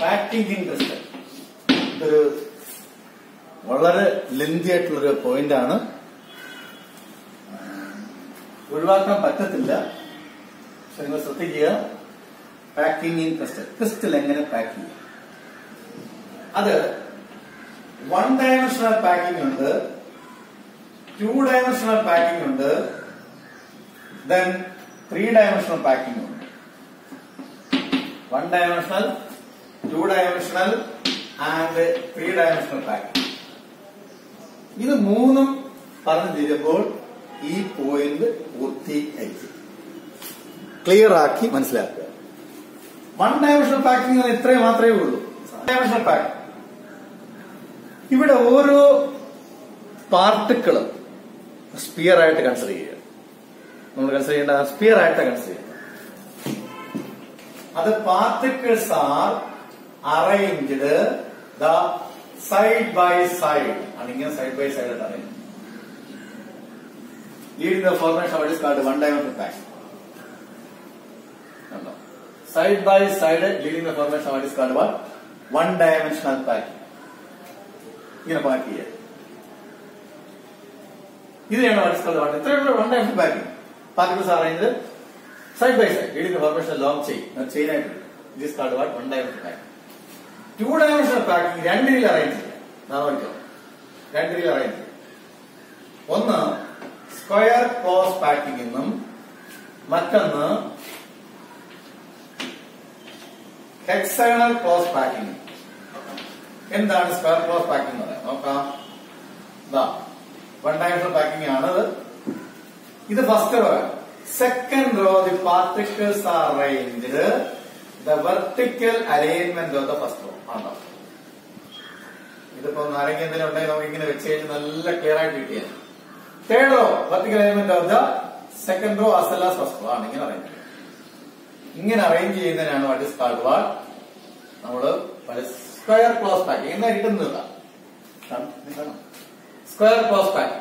Packing in crystal ഇതൊരു വളരെ ലെന്തി ആയിട്ടുള്ളൊരു പോയിന്റ് ആണ് ഒഴിവാക്കാൻ പറ്റത്തില്ല പക്ഷെ നിങ്ങൾ ശ്രദ്ധിക്കുക പാക്കിംഗ് ഇൻ ക്രിസ്റ്റൽ ക്രിസ്റ്റൽ എങ്ങനെ പാക്ക് ചെയ്യും അത് വൺ ഡയമെൻഷണൽ പാക്കിംഗ് ഉണ്ട് ടു ഡയമെൻഷണൽ പാക്കിംഗ് ഉണ്ട് ദെൻ ത്രീ ഡയമെൻഷണൽ പാക്കിംഗ് ഉണ്ട് one dimensional two dimensional and three dimensional packing ഇത് മൂന്നും പറഞ്ഞു തീരുമ്പോൾ ഈ പോയിന്റ് പൂർത്തിയായി ക്ലിയർ ആക്കി മനസ്സിലാക്കുക വൺ ഡയമെൻഷണൽ പാക്കിംഗ് ഇത്രയും മാത്രമേ ഉള്ളൂ ഡയമെൻഷണൽ പാക്കിംഗ് ഇവിടെ ഓരോ പാർട്ടിക്കിളും സ്പിയർ ആയിട്ട് കൺസിഡർ ചെയ്യുക നമ്മൾ കൺസിഡർ ചെയ്യേണ്ട സ്പിയർ ആയിട്ട് കൺസിഡർ ചെയ്യുക അത് particles are arranged the side by side ആണിങ്ങനെ സൈഡ് ബൈ സൈഡ് ആയിട്ട് arrange leading the formation of is called one dimensional pack side by side leading the formation of is called what one dimensional pack ഇങ്ങനെ pack ചെയ്യുക ഇതിനെയാണ് മനസ്സിലായത് വേണ്ടത് ഇത്രയുള്ള one dimension packing particles arrange side by side leading the formation long chain chain ആയിട്ട് this called what one dimension packing two dimensional packing രണ്ട് രീതിയിൽ arrange ചെയ്യാം നാം നോക്കിയോ രണ്ട് രീതിയിൽ അറേഞ്ച് ചെയ്യാം ഒന്ന് സ്ക്വയർ ക്ലോസ് പാക്കിംഗ് എന്നും മറ്റൊന്ന് ഹെക്സൈണൽ ക്ലോസ് പാക്കിംഗ് എന്താണ് സ്ക്വയർ ക്ലോസ് പാക്കിംഗ് എന്ന് പറയാം നോക്കാം ഇതാ വൺ ഡയമെൻഷണൽ പാക്കിംഗ് ആണത് ഇത് first row second row the particles are arranged the vertical alignment of the first row ആണോ ഇതിപ്പോ ആരെങ്കിലും എന്തെങ്കിലും ഉണ്ടെങ്കിൽ നമുക്ക് ഇങ്ങനെ വെച്ച് കഴിഞ്ഞാൽ നല്ല ക്ലിയർ ആയിട്ട് കിട്ടിയാൽ third row vertical alignment of the second row as well as first row ആണ് ഇങ്ങനെ അറേഞ്ച് ഇങ്ങനെ അറേഞ്ച് ചെയ്യുന്നതിനാണ് വാട്ട് ഇസ് കാൾഡ് വാട്ട് നമ്മള് സ്ക്വയർ ക്ലോസ് പാക്കിംഗ് എന്നാ കിട്ടുന്നില്ല സ്ക്വയർ ക്ലോസ് പാക്കിംഗ്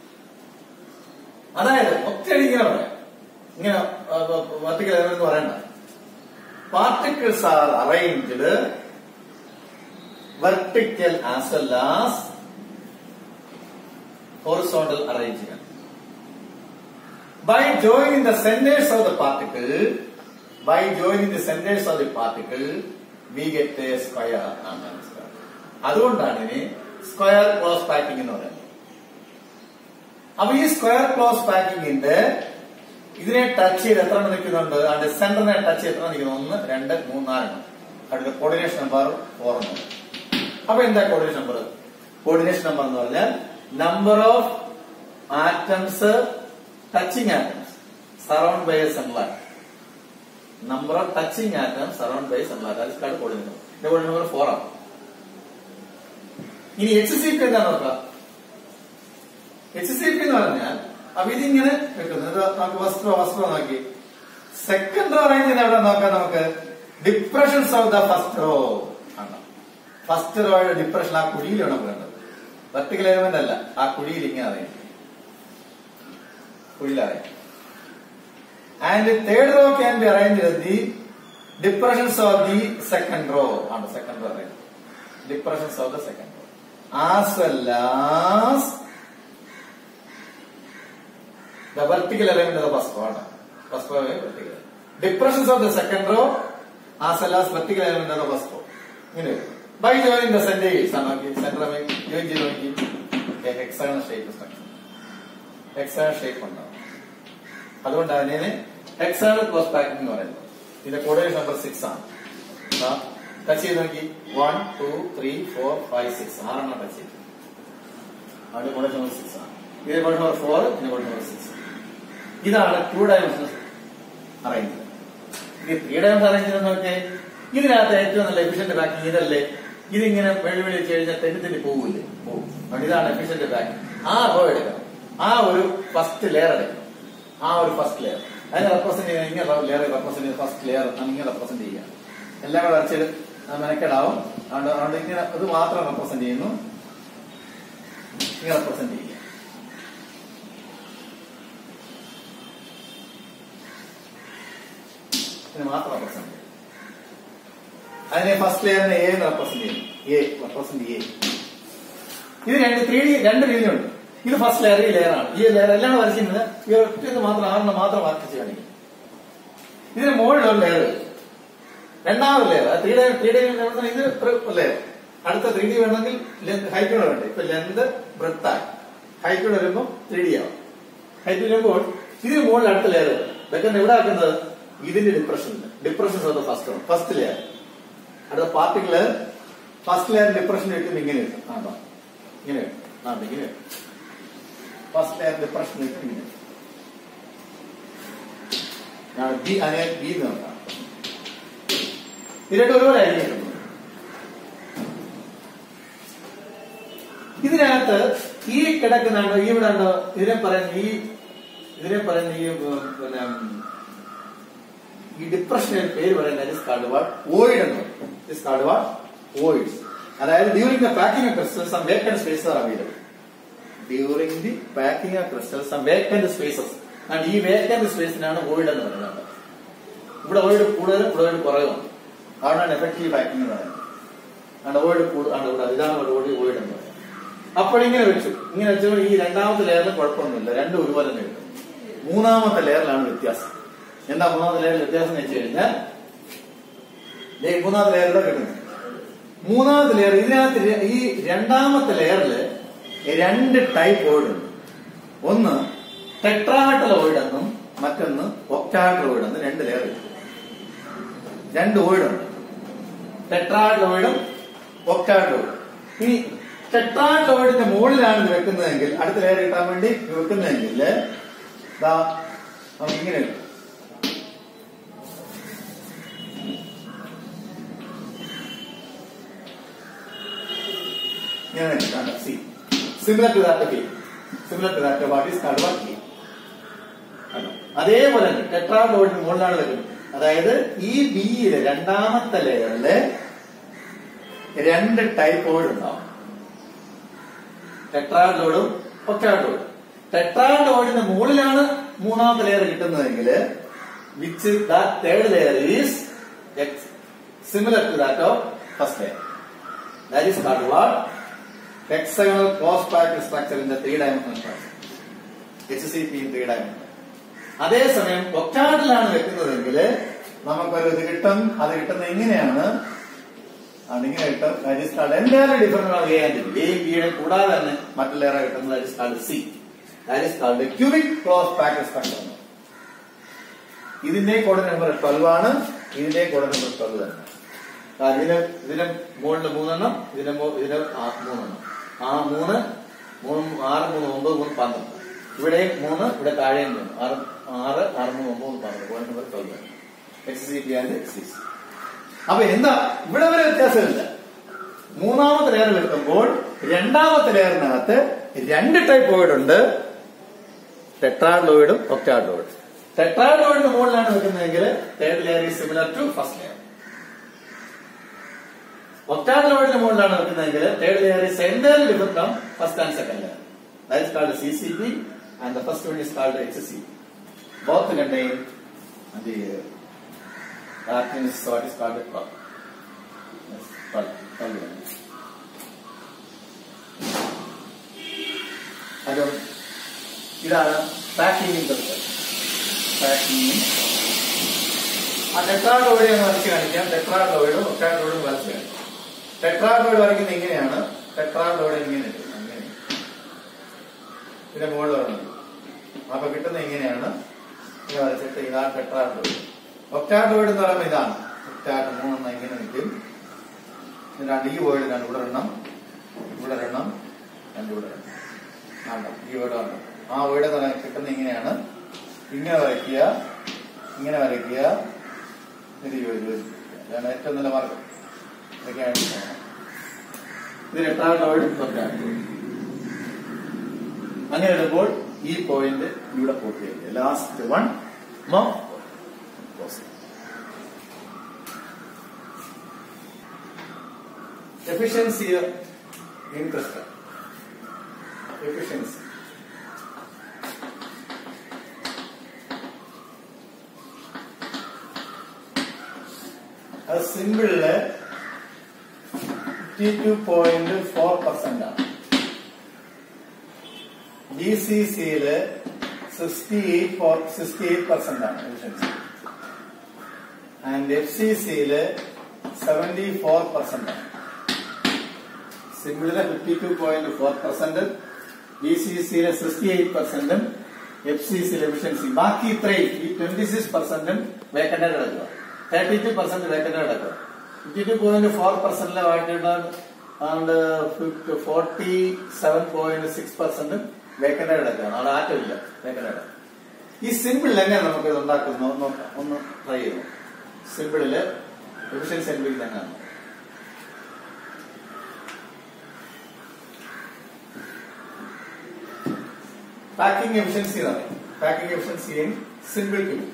അതായത് ഒറ്റയടി ഇങ്ങനെ പറയാം ഇങ്ങനെ വെർട്ടിക്കൽ അലൈൻമെന്റ് എന്ന് പറയണ്ട particles are arranged vertical as well as horizontal arrangement. By joining the centers of the particle, by joining the centers of the particle, we get a square ആണ് മനസ്സിലാക്കുന്നത്. അതുകൊണ്ടാണ് ഇതിന് സ്ക്വയർ ക്ലോസ് പാക്കിംഗ് എന്ന് പറയുന്നത് അപ്പൊ ഈ സ്ക്വയർ ക്ലോസ് പാക്കിംഗിന്റെ ഇതിനെ touch ചെയ്ത് എത്ര എണ്ണം നിൽക്കുന്നുണ്ട് അതിന്റെ സെന്ററിനെ ടച്ച് ചെയ്ത് എത്ര നിൽക്കുന്നു ഒന്ന് രണ്ട് മൂന്ന് നാലെണ്ണം അടുത്ത കോർഡിനേഷൻ നമ്പർ ഫോർ എണ്ണം അപ്പൊ എന്താ കോർഡിനേഷൻ നമ്പർ കോർഡിനേഷൻ നമ്പർ എന്ന് പറഞ്ഞാൽ number of atoms touching atoms surround by a similar number of touching atoms surround by similar അത് കോർഡിനേഷൻ ഇതിന്റെ കോർഡിനേഷൻ നമ്പർ ഫോർ ആണ് ഇനി എച്ച് സി പി എന്താ നോക്കാം എച്ച് സി പി എന്ന് പറഞ്ഞാൽ അപ്പൊ ഇതിങ്ങനെ വെക്കുന്നത് ഇത് നമുക്ക് വസ്തു വസ്തു നോക്കി സെക്കൻഡ് റോ റേഞ്ച് എവിടെ നോക്കാം നമുക്ക് depressions of the first row ആണ് ഫസ്റ്റ് റോയുടെ ഡിപ്രഷൻ ആ കുഴിയിലാണ് നമുക്ക് വേണ്ടത് വെർട്ടിക്കൽ എലിമെന്റ് അല്ല ആ കുഴിയിൽ ഇങ്ങനെ അറിയാം കുഴിയിലറിയാം and third row can be arrange the depressions of the second row ആണ് സെക്കൻഡ് റോ അറിയാം depressions of the second row as well as the vertical element of the first row. First row is vertical. Depressions of the second row as well as vertical element of the first row. ഇങ്ങനെ by join the centres ആണ് നോക്കി centre join ചെയ്ത് നോക്കി hexagonal shape structure hexagonal shape ഉണ്ടാവും അതുകൊണ്ട് അതിനെ hexagonal close packing എന്ന് പറയുന്നത് ഇതിന്റെ കോർഡിനേഷൻ നമ്പർ സിക്സ് ആണ് ടച്ച് ചെയ്ത് നോക്കി one two three four five six ആറെണ്ണം ടച്ച് ചെയ്തു അതിന്റെ കോർഡിനേഷൻ നമ്പർ സിക്സ് ആണ് ഇതിന്റെ കോർഡിനേഷൻ നമ്പർ ഫോർ ഇതിന്റെ കോർഡിനേഷൻ നമ്പർ സിക്സ് ഇതാണ് ടു ഡയമെൻഷൻ അറേഞ്ച് ഈ ത്രീ ഡയമെൻഷൻ അറേഞ്ച് നോക്കെ ഇതിനകത്ത് ഏറ്റവും നല്ല എഫിഷ്യന്റ് പാക്കിംഗ് ഇതല്ലേ ഇതിങ്ങനെ വെളി വെളി വെച്ച് കഴിഞ്ഞാൽ തെന്നി തെന്നി പോകില്ലേ പോകും അതുകൊണ്ട് ഇതാണ് എഫിഷ്യന്റ് പാക്കിംഗ് ആ റോ എടുക്കണം ആ ഒരു ഫസ്റ്റ് ലെയർ എടുക്കണം ആ ഒരു ഫസ്റ്റ് ലെയർ അതിനെ റെപ്രസെന്റ് ചെയ്യുന്ന ഇങ്ങനെ ലെയർ റെപ്രസെന്റ് ചെയ്യുന്ന ഫസ്റ്റ് ലെയർ ഇങ്ങനെ റെപ്രസെന്റ് ചെയ്യുക എല്ലാം കൂടെ വരച്ചത് മെനക്കെടാവും അതുകൊണ്ട് അതുകൊണ്ട് ഇങ്ങനെ ഇത് മാത്രം റെപ്രസെന്റ് ചെയ്യുന്നു ഇങ്ങനെ റെപ്രസെന്റ് ചെയ്യുക ഇതിന് മാത്രം റെപ്രസെന്റ് ചെയ്യും അതിനെ ഫസ്റ്റ് ലെയറിനെ എ എന്ന് റെപ്രസെന്റ് ചെയ്യുന്നു എ റെപ്രസെന്റ് എ ഇത് രണ്ട് ത്രീ ഡി രണ്ട് രീതിയുണ്ട് ഇത് ഫസ്റ്റ് ലെയർ ഈ ലെയർ ആണ് ഈ ലെയർ എല്ലാം വരയ്ക്കുന്നത് ഈ ഒറ്റ മാത്രം ആറിന് മാത്രം വരച്ച് കാണിക്കും ഇതിന് മുകളിൽ ഒരു ലെയർ രണ്ടാമത് layer three D three D ഇത് ലെയർ അടുത്ത ത്രീ ഡി വേണമെങ്കിൽ ഹൈറ്റ് കൂടെ വേണ്ടേ ഇപ്പൊ ലെന്ത് ബ്രെത്തായി ഹൈറ്റ് കൂടെ വരുമ്പോ ത്രീ ഡി ആവും ഹൈറ്റ് വരുമ്പോൾ ഇതിന് മുകളിൽ അടുത്ത ലെയർ ഇതൊക്കെ എവിടെ ആക്കുന്നത് ഇതിന്റെ depression depressions of the first first layer അടുത്ത പാർട്ടികള് ഫസ്റ്റ് ലെയർ ഡിപ്രഷൻ കിട്ടും ഇങ്ങനെ കിട്ടും ആണ്ടോ ഇങ്ങനെ ആ ഇങ്ങനെ ഫസ്റ്റ് ലെയർ ഡിപ്രഷൻ കിട്ടും ഇങ്ങനെ ഞാൻ ബി അതിനെ ബി എന്ന് നോക്കാം ഇത് രണ്ടും ഒരുപോലെ ആയിരിക്കും ഇതിനകത്ത് ഈ കിടക്കുന്നുണ്ടോ ഈ ഇവിടെ ഉണ്ടോ ഇതിനെ പറയുന്ന ഈ ഇതിനെ പറയുന്ന ഈ ഉം, പിന്നെ ഉം, ഈ ഡിപ്രഷന് പേര് പറയുന്നത് ഇസ് കാൾഡ് വാട്ട് വോയിഡ് എന്ന് ഇസ് കാൾഡ് വാട്ട് വോയിഡ്സ് അതായത് during the packing of crystals some vacant spaces are available during the packing of crystals some vacant spaces ഈ വേക്കന്റ് സ്പേസിനാണ് വോയിഡ് എന്ന് പറയുന്നത് ഇവിടെ വോയിഡ് കൂടുതലും ഇവിടെ വോയിഡ് കുറവാണ് അവിടെയാണ് എഫക്റ്റീവ് പാക്കിംഗ് എന്ന് പറയുന്നത് ആണ് വോയിഡ് കൂടുതലാണ് ഇവിടെ ഇതാണ് വോയിഡ് വോയിഡ് എന്ന് പറയുന്നത് അപ്പോൾ ഇങ്ങനെ വെച്ചു ഇങ്ങനെ വെച്ചപ്പോൾ ഈ രണ്ടാമത്തെ ലെയറിൽ കുഴപ്പമൊന്നുമില്ല രണ്ടും ഒരുപോലെ തന്നെ കിട്ടും മൂന്നാമത്തെ ലെയറിലാണ് വ്യത്യാസം എന്താ മൂന്നാമത്തെ ലെയറിൽ വ്യത്യാസം എന്ന് വെച്ച് കഴിഞ്ഞാൽ ദേ മൂന്നാമത്തെ ലെയറിലൂടെ കിട്ടുന്നത് മൂന്നാമത്തെ ലെയർ ഇതിനകത്ത് ര- ഈ രണ്ടാമത്തെ ലെയറിൽ രണ്ട് ടൈപ്പ് ഓയിഡ് ഉണ്ട് ഒന്ന് ടെട്രാഹട്ടൽ ഓയിഡ് എന്നും മറ്റൊന്ന് ഒക്ടാഹട്ടൽ ഓയിഡ് എന്നും രണ്ട് ലെയർ കിട്ടും രണ്ട് ഓയിഡ് ഉണ്ട് ടെട്രാഹട്ടൽ ഓയിഡും ഒക്ടാഹട്ടൽ ഓയിഡും ഇനി ടെട്രാഹട്ടൽ ഓയിഡിന്റെ മുകളിലാണ് ഇത് വെക്കുന്നതെങ്കിൽ അടുത്ത ലെയർ കിട്ടാൻ വേണ്ടി ഇത് വെക്കുന്നതെങ്കിൽ ദാ നമുക്ക് ഇങ്ങനെ കിട്ടും ഇങ്ങനെ കിട്ടാണ് C similar to that B similar to that what is called what B അതേപോലെ തന്നെ ടെട്രാഡോയിഡിന് മുകളിലാണ് വരുന്നത് അതായത് ഈ ബിയിലെ രണ്ടാമത്തെ ലെയറില് രണ്ട് ടൈപ്പ് ഓയിഡ് ഉണ്ടാവും ടെട്രാഡോയിഡും ഒക്ടാഡോയിഡും ടെട്രാഡോയിഡിന് മുകളിലാണ് മൂന്നാമത്തെ ലെയർ കിട്ടുന്നതെങ്കിൽ which that third layer is similar to that of first layer that is called what hexagonal cross packed structure in the three dimensional structure. HCP in three dimensional. അതേസമയം ഒക്ടാഡിലാണ് വെക്കുന്നതെങ്കിൽ നമുക്കൊരു ഇത് കിട്ടും അത് കിട്ടുന്നത് ഇങ്ങനെയാണ് അതിങ്ങനെ കിട്ടും ദാറ്റ് ഈസ് കാൾഡ് എന്തായാലും ഡിഫറെന്റ് ആണ് എ ആൻഡ് ബി എയും ബിയുടെ കൂടാതെ തന്നെ മറ്റുള്ളേറെ കിട്ടുന്നത് that is called C that is called cubic cross packed structure ഇതിന്റെ കോഡ് നമ്പർ ട്വൽവ് ആണ് ഇതിന്റെ കോഡ് നമ്പർ ട്വൽവ് തന്നെ ആ, ഇതിന് ഇതിന് മുകളിൽ മൂന്നെണ്ണം ഇതിന് മു- ഇതിന് ആ മൂന്നെണ്ണം ആ മൂന്ന് മൂന്ന് ആറ് മൂന്ന് ഒമ്പത് മൂന്ന് പന്ത്രണ്ട് ഇവിടെ മൂന്ന് ഇവിടെ താഴെയും മൂന്ന് ആറ് ആറ് ആറ് മൂന്ന് ഒമ്പത് മൂന്ന് പന്ത്രണ്ട് point number twelve X C P and six അപ്പൊ എന്താ ഇവിടെ വരെ വ്യത്യാസമില്ല മൂന്നാമത്തെ ലെയർ വെക്കുമ്പോൾ രണ്ടാമത്തെ ലെയറിനകത്ത് രണ്ട് ടൈപ്പ് ഓയിഡ് ഉണ്ട് ടെട്രാഡോയിഡും ഒക്ടാഡോയിഡും ടെട്രാഡോയിഡിന് മുകളിലാണ് വെക്കുന്നതെങ്കിൽ third layer is similar to first layer ഒക്ടാഡോയിഡിന് മുകളിലാണ് വെക്കുന്നതെങ്കിൽ third layer is entirely different from first and second layer that is called C C P and the first one is called H C both contain the that is what is called a pulp. Yes, pulp. pulp. അത് ഇതാണ് packing packing ആ ടെട്രാഡോയിഡ് എന്ന് വരച്ച് കാണിക്കാം ടെട്രാഡോയിഡും ഒക്ടാഡോയിഡും വരച്ച് കാണിക്കാം ടെട്രാഡോയിഡ് വരയ്ക്കുന്നത് ഇങ്ങനെയാണ് ടെട്രാഡോയിഡ് ഇങ്ങനെ ഇടും. അങ്ങനെ ഇതിന്റെ മുകളിൽ വരണം അപ്പൊ കിട്ടുന്നത് ഇങ്ങനെയാണ് ഇങ്ങനെ വരച്ചിട്ട് ഇതാ ടെട്രാഡോയിഡ് ഒക്ടാഡോയിഡ് എന്ന് പറയുമ്പോൾ ഇതാണ് ഒക്ടാഡ് മൂന്നെണ്ണം ഇങ്ങനെ നിൽക്കും ഇത് രണ്ട് ഈ വേർഡ് രണ്ട് ഇവിടെ എണ്ണം ഇവിടെ എണ്ണം രണ്ട് ഇവിടെ എണ്ണം ആണ്ടോ ഈ വേർഡ് ഉണ്ട് ആ വേർഡ് എന്ന് പറയുന്നത് കിട്ടുന്നത് ഇങ്ങനെയാണ് ഇങ്ങനെ വരയ്ക്കുക ഇങ്ങനെ വരയ്ക്കുക ഇത് യോജിപ്പിക്കുക അതാണ് ഏറ്റവും നല്ല മാർഗം ഇതൊക്കെയാണ് ചെയ്യണം. ഇത് ടെട്രാഡോയിഡ് ഒക്ടാഡോയിഡ് അങ്ങനെ വരുമ്പോൾ ഈ പോയിന്റ് ഇവിടെ പൂർത്തിയായി ലാസ്റ്റ് വൺ മോ എഫിഷ്യൻസി ഇൻട്രസ്റ്റ് എഫിഷ്യൻസി അത് സിമ്പിളില് fifty two point four percent ആണ് ബി സി സിയില് sixty eight four sixty eight percent ആണ് എഫിഷ്യൻസി ആൻഡ് എഫ് സി സിയില് സെവന്റി ഫോർ പെർസെന്റ് ആണ് സിമ്പിളിലെ fifty two point four percent B C സിയിലെ സിക്സ്റ്റി എയ്റ്റ് പെർസെന്റും എഫ് സി സിയിലെ efficiency ബാക്കി ഇത്രയും ഈ ട്വന്റി സിക്സ് പെർസെന്റും വേക്കൻഡ് കിടക്കുക തേർട്ടി ടു പെർസെന്റ് വേക്കൻഡ് കിടക്കുക ഫിഫ്റ്റി ടു പോയിന്റ് ഫോർ പെർസെന്റിലെ വാട്ടിയുടെ forty seven point six percent vacant കിടക്കുകയാണ് അവിടെ ആറ്റമില്ല വേക്കൻഡ് കിടക്കുക ഈ സിമ്പിളിൽ എങ്ങനെ നമുക്ക് ഇത് ഉണ്ടാക്കുന്നു നോക്കാം ഒന്ന് ട്രൈ ചെയ്തു സിമ്പിളില് എഫിഷ്യൻസി അനുഭവിക്കുന്നത് എങ്ങനെയാണ് പാക്കിംഗ് എഫിഷ്യൻസി എന്ന് പറയും packing efficiency in simple cube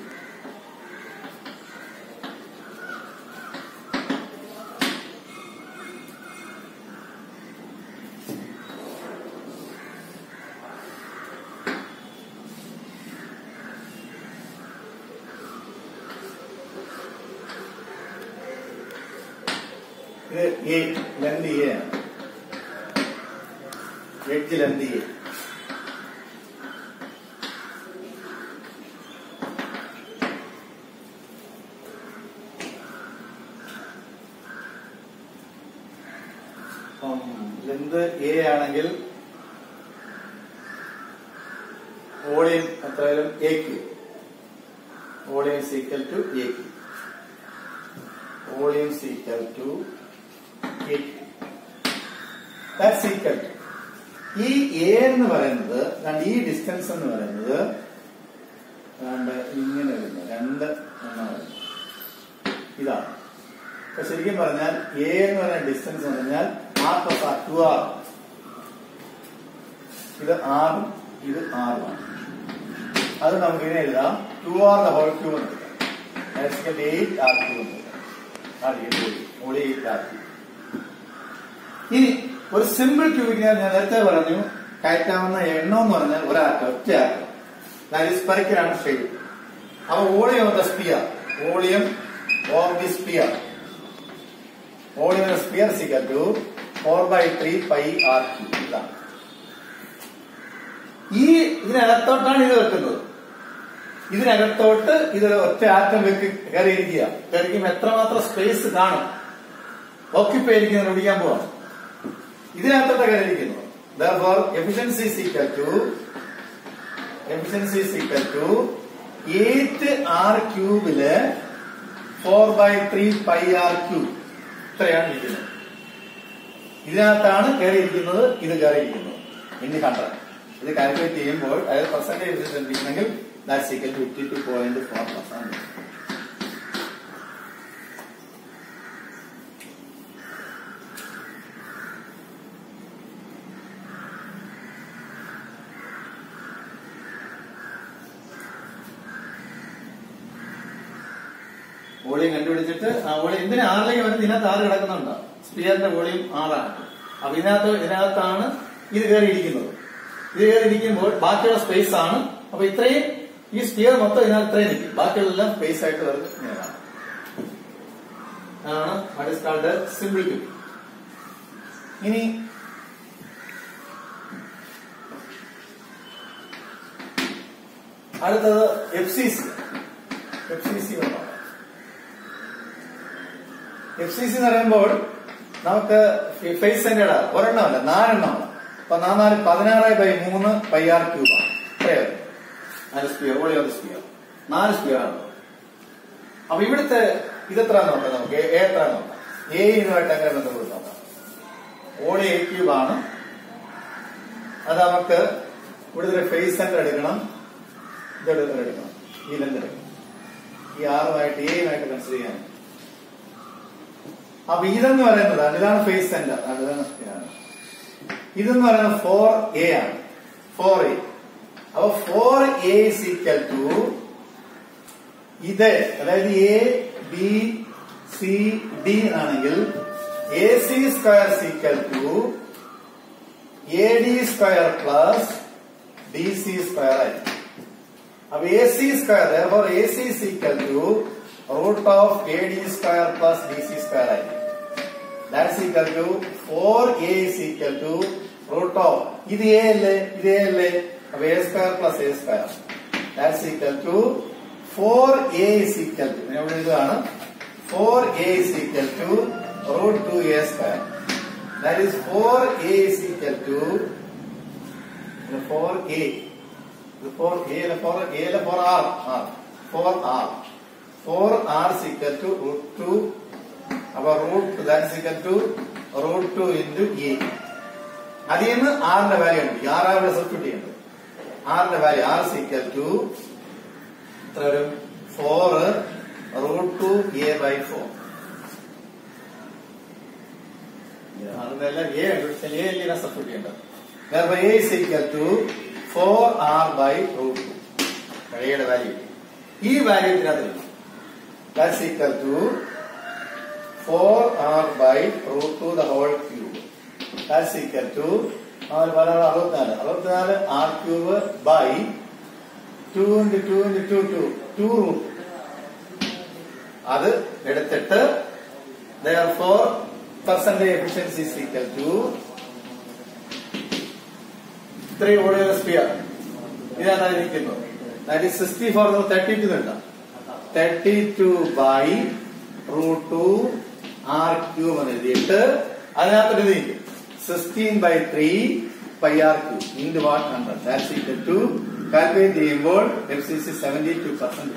ഇത് എ ലെന്ത് എ ആണ് edge length A length A ആണെങ്കിൽ വോളിയം എത്രയായാലും A cube volume equal to A cube volume equal to A cube that's equal to ഈ A എന്ന് പറയുന്നത് രണ്ട് ഈ ഡിസ്റ്റൻസ് എന്ന് പറയുന്നത് രണ്ട് ഇങ്ങനെ വരുന്നത് രണ്ട് എണ്ണം വരുന്നത് ഇതാണ് അപ്പൊ ശരിക്കും പറഞ്ഞാൽ എ എന്ന് പറയുന്ന ഡിസ്റ്റൻസ് എന്ന് പറഞ്ഞാൽ R plus R two R ഇത് ആറും ഇത് ആറുമാണ് അത് നമുക്ക് ഇങ്ങനെ എഴുതാം two R the whole cube എന്ന് എഴുതാം എയ്റ്റ് ആർ ക്യൂ എന്ന് എഴുതാം എയ്റ്റ് ആർ ക്യൂ ഇനി ഒരു സിമ്പിൾ ക്യൂബിക് ഞാൻ നേരത്തെ പറഞ്ഞു കയറ്റാവുന്ന എണ്ണം എന്ന് പറഞ്ഞാൽ ഒരാറ്റം ഒറ്റ ആറ്റം ദാറ്റ് സ്പെറിക്കലാണ് ഷേപ്പ് അപ്പൊ volume of the sphere volume of the sphere volume of sphere equal to four by three pi R cube ഇതാണ് ഈ ഇതിനകത്തോട്ടാണ് ഇത് വെക്കുന്നത് ഇതിനകത്തോട്ട് ഇത് ഒറ്റ ആറ്റം വെക്ക് കയറിയിരിക്കുക കയറിക്കുമ്പോൾ എത്രമാത്രം സ്പേസ് കാണും ഓക്യുപ്പൈ ഇരിക്കുന്നത് പിടിക്കാൻ പോവാം ഇതിനകത്തോട്ട് കയറിയിരിക്കുന്നു therefore efficiency is equal to efficiency is equal to 8 r ക്യൂബില് 4 by three pi R cube ഇത്രയാണ് ഇരിക്കുന്നത് ഇതിനകത്താണ് കയറിയിരിക്കുന്നത് ഇത് കയറിയിരിക്കുന്നത് ഇനി ഹൺഡ്രഡ് ഇത് കാൽക്കുലേറ്റ് ചെയ്യുമ്പോൾ അതായത് പെർസെന്റേജ് എഫിഷ്യൻസി ഇരിക്കുന്നെങ്കിൽ that's equal to fifty two point four percent volume കണ്ടുപിടിച്ചിട്ട് ആ വോളിയം എന്തിനാ ആറിലേക്ക് വരുന്നത് ഇതിനകത്ത് ആറ് കിടക്കുന്നുണ്ട് സ്പിയറിന്റെ വോളിയം ആറാണ് അപ്പൊ ഇതിനകത്ത് ഇതിനകത്താണ് ഇത് കയറിയിരിക്കുന്നത് ഇത് കയറിയിരിക്കുമ്പോൾ ബാക്കിയുള്ള സ്പേസ് ആണ് അപ്പൊ ഇത്രയും ഈ സ്പിയർ മൊത്തം ഇതിനകത്ത് ഇത്രയും നിൽക്കും ബാക്കിയുള്ളതെല്ലാം സ്പേസ് ആയിട്ട് വരുന്നത് ഇങ്ങനെയാണ് ആണ് what is called simple cube ഇനി അടുത്തത് F C C F C C ഒന്നാണ് എഫ് സി സി എന്ന് പറയുമ്പോൾ നമുക്ക് ഫേസ് സെന്റേഡ് ഒരെണ്ണമല്ല നാലെണ്ണമാണ് അപ്പൊ നാല് പതിനാറ് ബൈ മൂന്ന് പൈ ആർ ക്യൂബാണ് ഇത്രയോ നാല് സ്പിയർ ഓളി ഓഫ് സ്പിയർ നാല് സ്പിയർ ആണ് അപ്പൊ ഇവിടുത്തെ ഇതെത്ര നോക്കാം നമുക്ക് എ എത്ര നോക്കാം എ ഇതുമായിട്ട് എങ്ങനെ ബന്ധപ്പെട്ട് നോക്കാം ഓളി എ ക്യൂബാണ് അത് നമുക്ക് ഇവിടുത്തെ ഒരു ഫേസ് സെന്റർ എടുക്കണം ഇതെടുത്ത് എടുക്കണം ഈ ലെന്ത് എടുക്കണം ഈ ആറുമായിട്ട് എയുമായിട്ട് കൺസിഡർ ചെയ്യാൻ അപ്പൊ ഇതെന്ന് പറയുന്നത് ഇതാണ് ഫേസ് സെന്റർ ഇതാണ് ഇതെന്ന് പറയുന്നത് ഫോർ എ ആണ് ഫോർ എ അപ്പൊ ഫോർ എ ഈക്വൽ ടു ഇത് അതായത് എ ബി സി ഡി ആണെങ്കിൽ A C square equal to A D square plus D C square ആയി അപ്പൊ A C square four A C equal to root of A D square plus D C square ആയിരിക്കും that's equal to four A is equal to root of ഇത് A അല്ലേ ഇത് A അല്ലേ അപ്പൊ A square plus A square that's equal to four A is equal to ഞാൻ ഇവിടെ എഴുതുകയാണ് four A is equal to root two A square that is four A is equal to four A four A four A four R R four R four R is equal to root two അപ്പൊ root that is equal to root two into A അതിൽ നിന്ന് ആറിന്റെ value ഉണ്ട് ആറാം ഇവിടെ substitute ചെയ്യുന്നത് ആറിന്റെ value R is equal to എത്ര വരും four root two A by four അതിന്റെ എല്ലാം എ ഉണ്ട് എ അല്ലേ സബ്സ്റ്റിറ്റ്യൂട്ട് ചെയ്യേണ്ടത് Therefore, A is equal to 4R by root 2. എയുടെ വാല്യൂ ഈ വാല്യൂ ഇതിനകത്ത് that's equal to four R by root two the whole cube that's equal to അറുപത്തിനാല് അറുപത്തിനാല് R cube by two into two into two two two root അത് എടുത്തിട്ട് four percentage efficiency equal to ഇത്രയും ഓടിയുള്ള sphere ഇതാണ് ഇരിക്കുന്നത് that is sixty four thirty two വേണ്ട thirty two by root two R cube എന്ന് എഴുതിയിട്ട് അതിനകത്തൊരു നീക്കും sixteen by three pi R cube into what hundred that's equal to calculate ചെയ്യുമ്പോൾ F C C seventy two percent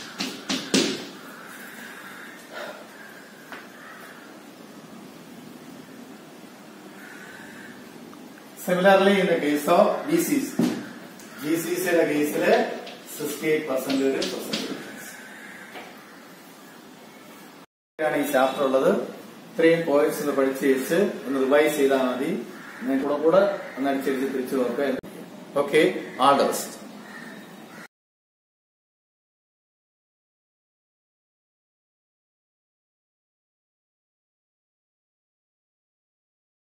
Similarly, in the case of GCC, GCCയുടെ കേസിൽ sixty eight percent ആണ് ഈ chapter ഉള്ളത് ഇത്രയും പോയിന്റ്സ് ഒന്ന് പഠിച്ച് വെച്ച് ഒന്ന് റിവൈസ് ചെയ്താൽ മതി ഞാൻ കൂടെ കൂടെ ഒന്ന് അനുസരിച്ച് തിരിച്ചു നോക്കാം ഓക്കെ ആൾ ദ ബെസ്റ്റ്